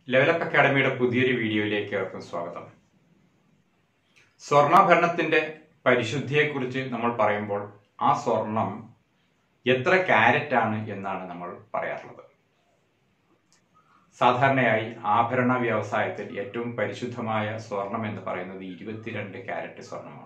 level up അക്കാഡമിയുടെ പുതിയൊരു വീഡിയോയിലേക്ക് ഏവർക്കും സ്വാഗതം സ്വർണ്ണാഭരണത്തിന്റെ പരിശുദ്ധിയെക്കുറിച്ച് നമ്മൾ പറയുമ്പോൾ ആ സ്വർണം എത്ര കാരറ്റ് ആണ് എന്നാണ് നമ്മൾ പറയാറുള്ളത് സാധാരണയായി ആഭരണ വ്യവസായത്തിൽ ഏറ്റവും പരിശുദ്ധമായ സ്വർണം എന്ന് പറയുന്നത് ഇരുപത്തിരണ്ട് കാരറ്റ് സ്വർണമാണ്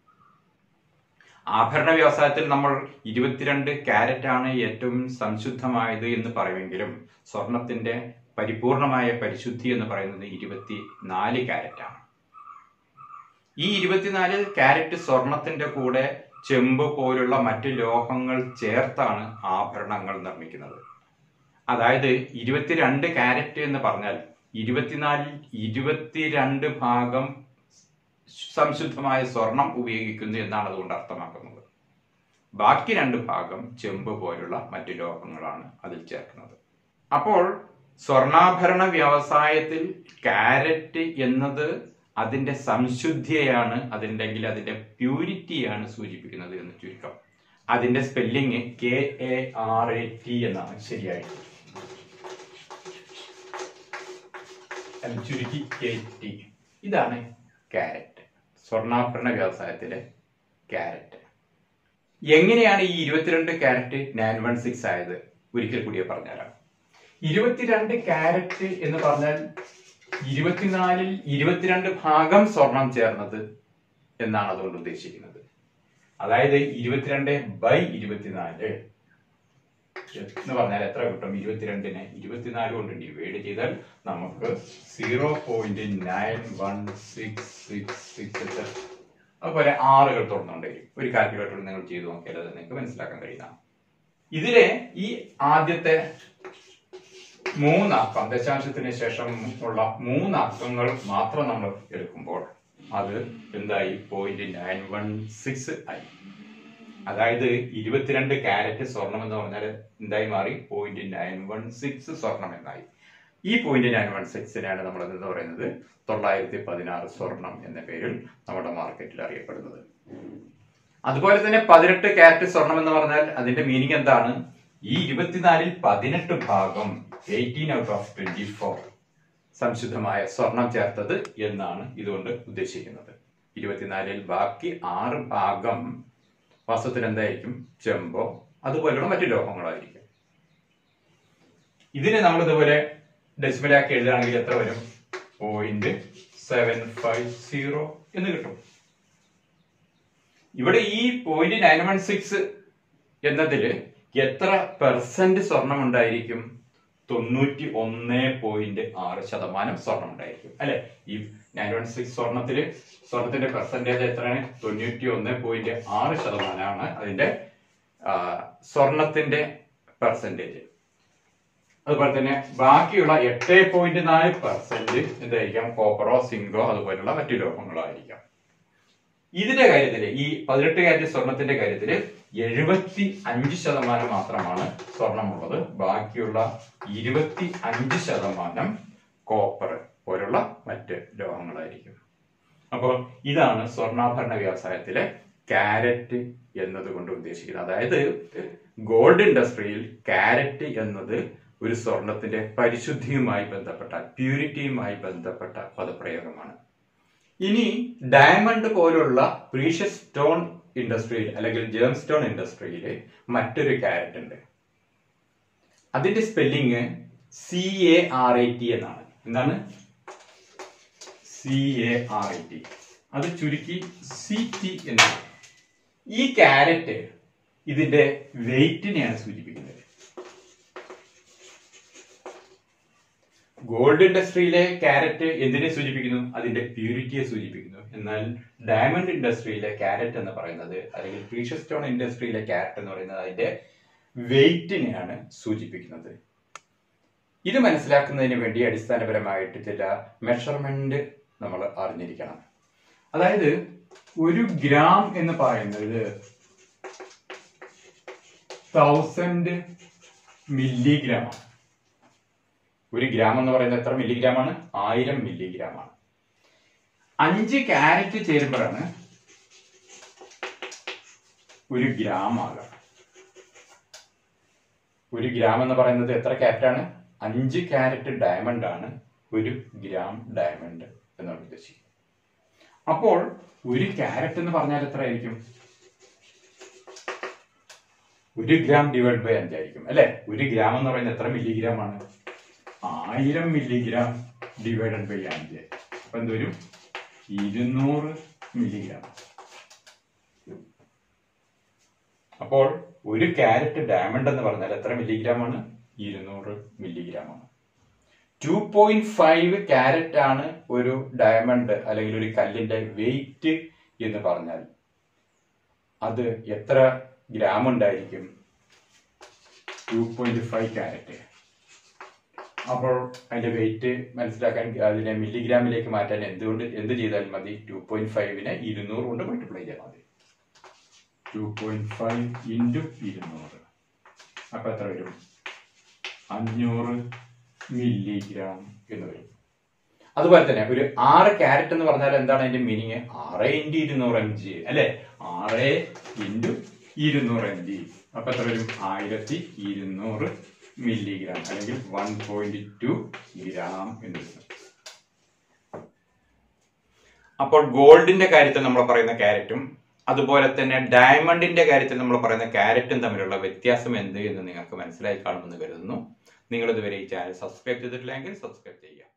ആഭരണ വ്യവസായത്തിൽ നമ്മൾ ഇരുപത്തിരണ്ട് കാരറ്റ് ആണ് ഏറ്റവും സംശുദ്ധമായത് എന്ന് പറയുമെങ്കിലും സ്വർണത്തിന്റെ പരിപൂർണമായ പരിശുദ്ധി എന്ന് പറയുന്നത് ഇരുപത്തി നാല് കാരറ്റ് ആണ് ഈ ഇരുപത്തിനാല് കാരറ്റ് സ്വർണത്തിന്റെ കൂടെ ചെമ്പ് പോലുള്ള മറ്റ് ലോഹങ്ങൾ ചേർത്താണ് ആഭരണങ്ങൾ നിർമ്മിക്കുന്നത് അതായത് ഇരുപത്തിരണ്ട് കാരറ്റ് എന്ന് പറഞ്ഞാൽ ഇരുപത്തിനാലിൽ ഇരുപത്തിരണ്ട് ഭാഗം സംശുദ്ധമായ സ്വർണം ഉപയോഗിക്കുന്നു എന്നാണ് അതുകൊണ്ട് അർത്ഥമാക്കുന്നത് ബാക്കി രണ്ട് ഭാഗം ചെമ്പ് പോലുള്ള മറ്റു ലോഹങ്ങളാണ് അതിൽ ചേർക്കുന്നത് അപ്പോൾ സ്വർണ്ണാഭരണ വ്യവസായത്തിൽ കാരറ്റ് എന്നത് അതിന്റെ സംശുദ്ധിയെയാണ് അതിൻ്റെങ്കിൽ അതിന്റെ പ്യൂരിറ്റിയാണ് സൂചിപ്പിക്കുന്നത് എന്ന് ചുരുക്കം അതിന്റെ spelling K A R A T എന്നാണ് ശരിയായിട്ട് അത് ചുരുക്കി കെ ടി ഇതാണ് കാരറ്റ് സ്വർണ്ണാഭരണ വ്യവസായത്തിലെ കാരറ്റ് എങ്ങനെയാണ് ഈ ഇരുപത്തിരണ്ട് കാരറ്റ് നയൻ വൺ സിക്സ് ആയത് ഒരിക്കൽ കൂടിയേ പറഞ്ഞുതരാം ഇരുപത്തിരണ്ട് കാരറ്റ് എന്ന് പറഞ്ഞാൽ ഇരുപത്തിനാലിൽ ഇരുപത്തിരണ്ട് ഭാഗം സ്വർണം ചേർന്നത് എന്നാണ് അതുകൊണ്ട് ഉദ്ദേശിക്കുന്നത് അതായത് ഇരുപത്തിരണ്ട് ബൈ ഇരുപത്തിനാല് എന്ന് പറഞ്ഞാൽ എത്ര കിട്ടും ഇരുപത്തിരണ്ടിനെ ഇരുപത്തിനാല് കൊണ്ട് ഡിവൈഡ് ചെയ്താൽ നമുക്ക് zero point nine one six six six അതുപോലെ ആറുകൾ തുറന്നുകൊണ്ടേയിരിക്കും ഒരു കാൽക്കുലേറ്റർ നിങ്ങൾ ചെയ്തു നോക്കിയാൽ അത് നിങ്ങൾക്ക് മനസ്സിലാക്കാൻ കഴിയുന്നതാണ് ഇതിലെ ഈ ആദ്യത്തെ മൂന്നക്കം ദശാംശത്തിന് ശേഷം ഉള്ള മൂന്നക്കങ്ങൾ മാത്രം നമ്മൾ എടുക്കുമ്പോൾ അത് എന്തായി പോയിന്റ് നയൻ വൺ സിക്സ് ആയി അതായത് ഇരുപത്തിരണ്ട് കാരറ്റ് സ്വർണം എന്ന് പറഞ്ഞാൽ എന്തായി മാറി പോയിന്റ് നയൻ വൺ സിക്സ് സ്വർണം എന്നായി ഈ പോയിന്റ് നയൻ വൺ സിക്സിനാണ് നമ്മൾ എന്ന് പറയുന്നത് തൊള്ളായിരത്തി പതിനാറ് സ്വർണം എന്ന പേരിൽ നമ്മുടെ മാർക്കറ്റിൽ അറിയപ്പെടുന്നത് അതുപോലെ തന്നെ പതിനെട്ട് കാരറ്റ് സ്വർണം എന്ന് പറഞ്ഞാൽ അതിന്റെ മീനിങ് എന്താണ് ഈ ഇരുപത്തിനാലിൽ പതിനെട്ട് ഭാഗം eighteen out of twenty four സംശുദ്ധമായ സ്വർണം ചേർത്തത് എന്നാണ് ഇതുകൊണ്ട് ഉദ്ദേശിക്കുന്നത് ഇരുപത്തിനാലിൽ ബാക്കി ആറ് ഭാഗം വാസ്തവത്തിൽ എന്തായിരിക്കും ചെമ്പോ അതുപോലുള്ള മറ്റു ലോഹങ്ങളായിരിക്കും ഇതിനെ നമ്മൾ ഇതുപോലെ ഡെസിമലാക്കി എഴുതുകയാണെങ്കിൽ എത്ര വരും പോയിന്റ് സെവൻ ഫൈവ് സീറോ എന്ന് കിട്ടും ഇവിടെ ഈ പോയിന്റ് നയൻ വൺ സിക്സ് എന്നതില് എത്ര പെർസെന്റ് സ്വർണം ഉണ്ടായിരിക്കും തൊണ്ണൂറ്റി ഒന്ന് പോയിന്റ് ആറ് ശതമാനം സ്വർണം ഉണ്ടായിരിക്കും അല്ലെ ഈ നയൻ വൺ സിക്സ് സ്വർണത്തില് സ്വർണത്തിന്റെ പെർസെന്റേജ് എത്രയാണ് തൊണ്ണൂറ്റി ഒന്ന് പോയിന്റ് ആറ് ശതമാനമാണ് അതിന്റെ ആ, സ്വർണത്തിന്റെ പെർസെന്റേജ് അതുപോലെ തന്നെ ബാക്കിയുള്ള എട്ട് പോയിന്റ് നാല് പെർസെന്റ് എന്തായിരിക്കാം കോപ്പറോ സിങ്കോ അതുപോലുള്ള മറ്റു ലോഹങ്ങളോ ആയിരിക്കാം ഇതിന്റെ കാര്യത്തില് ഈ പതിനെട്ട് കാരറ്റ് സ്വർണത്തിന്റെ കാര്യത്തില് എഴുപത്തി അഞ്ച് ശതമാനം മാത്രമാണ് സ്വർണമുള്ളത് ബാക്കിയുള്ള ഇരുപത്തി അഞ്ച് ശതമാനം കോപ്പർ പോലുള്ള മറ്റ് ലോഹങ്ങളായിരിക്കും അപ്പോൾ ഇതാണ് സ്വർണ്ണാഭരണ വ്യവസായത്തിലെ കാരറ്റ് എന്നതുകൊണ്ട് ഉദ്ദേശിക്കുന്നത് അതായത് ഗോൾഡ് ഇൻഡസ്ട്രിയിൽ കാരറ്റ് എന്നത് ഒരു സ്വർണത്തിന്റെ പരിശുദ്ധിയുമായി ബന്ധപ്പെട്ട പ്യൂരിറ്റിയുമായി ബന്ധപ്പെട്ട പദപ്രയോഗമാണ് ഇനി ഡയമണ്ട് പോലുള്ള പ്രീഷ്യസ് സ്റ്റോൺ ഇൻഡസ്ട്രിയിൽ അല്ലെങ്കിൽ ജേം സ്റ്റോൺ ഇൻഡസ്ട്രിയിൽ മറ്റൊരു കാരറ്റ് ഉണ്ട് അതിന്റെ spelling C A R I T എന്നാണ് എന്താണ് C A R I T അത് ചുരുക്കി സി ടി എന്നാണ് ഈ കാരറ്റ് ഇതിന്റെ വെയിറ്റിനെയാണ് സൂചിപ്പിക്കുന്നത് ഗോൾഡ് ഇൻഡസ്ട്രിയിലെ കാരറ്റ് എന്തിനെ സൂചിപ്പിക്കുന്നു അതിന്റെ പ്യൂരിറ്റിയെ സൂചിപ്പിക്കുന്നു എന്നാൽ ഡയമണ്ട് ഇൻഡസ്ട്രിയിലെ കാരറ്റ് എന്ന് പറയുന്നത് അല്ലെങ്കിൽ പ്രീഷ്യസ് സ്റ്റോൺ ഇൻഡസ്ട്രിയിലെ കാരറ്റ് എന്ന് പറയുന്നത് അതിന്റെ വെയിറ്റിനെയാണ് സൂചിപ്പിക്കുന്നത് ഇത് മനസ്സിലാക്കുന്നതിന് വേണ്ടി അടിസ്ഥാനപരമായിട്ട് ചില മെഷർമെന്റ് നമ്മൾ അറിഞ്ഞിരിക്കണം അതായത് ഒരു ഗ്രാം എന്ന് പറയുന്നത് തൗസൻഡ് മില്ലിഗ്രാം ആണ് ഒരു ഗ്രാം എന്ന് പറയുന്നത് എത്ര മില്ലിഗ്രാം ആണ് ആയിരം മില്ലിഗ്രാം ആണ് അഞ്ച് ക്യാരറ്റ് ചേരുമ്പോഴാണ് ഒരു ഗ്രാം ആകുക ഒരു ഗ്രാം എന്ന് പറയുന്നത് എത്ര ക്യാരറ്റ് ആണ് അഞ്ച് ക്യാരറ്റ് ഡയമണ്ട് ആണ് ഒരു ഗ്രാം ഡയമണ്ട് എന്നാണ് ഉദ്ദേശിക്കുന്നത് അപ്പോൾ ഒരു ക്യാരറ്റ് എന്ന് പറഞ്ഞാൽ എത്ര ആയിരിക്കും ഒരു ഗ്രാം ഡിവൈഡ് ബൈ അഞ്ചായിരിക്കും അല്ലെ ഒരു ഗ്രാം എന്ന് പറയുന്നത് എത്ര മില്ലിഗ്രാം ആണ് ആയിരം മില്ലിഗ്രാം ഡിവൈഡഡ് ബൈ അഞ്ച് അപ്പൊ എന്തുവരും ഇരുന്നൂറ് മില്ലിഗ്രാം അപ്പോൾ ഒരു ക്യാരറ്റ് ഡയമണ്ട് എന്ന് പറഞ്ഞാൽ എത്ര മില്ലിഗ്രാം ആണ് ഇരുന്നൂറ് മില്ലിഗ്രാം ആണ് ടു പോയിന്റ് ഫൈവ് ക്യാരറ്റ് ആണ് ഒരു ഡയമണ്ട് അല്ലെങ്കിൽ ഒരു കല്ലിന്റെ വെയിറ്റ് എന്ന് പറഞ്ഞാൽ അത് എത്ര ഗ്രാം ഉണ്ടായിരിക്കും ടു പോയിന്റ് ഫൈവ് ക്യാരറ്റ് അപ്പോൾ അതിന്റെ വെയിറ്റ് മനസ്സിലാക്കാൻ അതിനെ മില്ലിഗ്രാമിലേക്ക് മാറ്റാൻ എന്തുകൊണ്ട് എന്ത് ചെയ്താലും മതി ടു പോയിന്റ് ഫൈവിനെ ഇരുന്നൂറ് കൊണ്ട് മൾട്ടിപ്ലൈ ചെയ്താൽ മതി ടു പോയിന്റ് ഫൈവ് ഇൻറ്റു ഇരുന്നൂറ് അപ്പൊ എത്ര വരും അഞ്ഞൂറ് മില്ലിഗ്രാം എന്ന് വരും അതുപോലെ തന്നെ ഒരു ആറ് ക്യാരറ്റ് എന്ന് പറഞ്ഞാൽ എന്താണ് അതിന്റെ മീനിങ് ആറ് ഇൻറ്റു ഇരുന്നൂറ് എം ജി അല്ലെ ആറ് ഇൻറ്റു ഇരുന്നൂറ് എം ജി അപ്പൊ എത്ര വരും ആയിരത്തി ഇരുന്നൂറ് മില്ലിഗ്രാം അല്ലെങ്കിൽ വൺ പോയിന്റ് ടു ഗ്രാം എന്ന് വരും അപ്പോൾ ഗോൾഡിന്റെ കാര്യത്തിൽ നമ്മൾ പറയുന്ന ക്യാരറ്റും അതുപോലെ തന്നെ ഡയമണ്ടിന്റെ കാര്യത്തിൽ നമ്മൾ പറയുന്ന ക്യാരറ്റും തമ്മിലുള്ള വ്യത്യാസം എന്ത് എന്ന് നിങ്ങൾക്ക് മനസ്സിലായി കാണുമെന്ന് കരുതുന്നു നിങ്ങൾ ഇതുവരെ ഈ ചാനൽ സബ്സ്ക്രൈബ് ചെയ്തിട്ടില്ലെങ്കിൽ സബ്സ്ക്രൈബ് ചെയ്യുക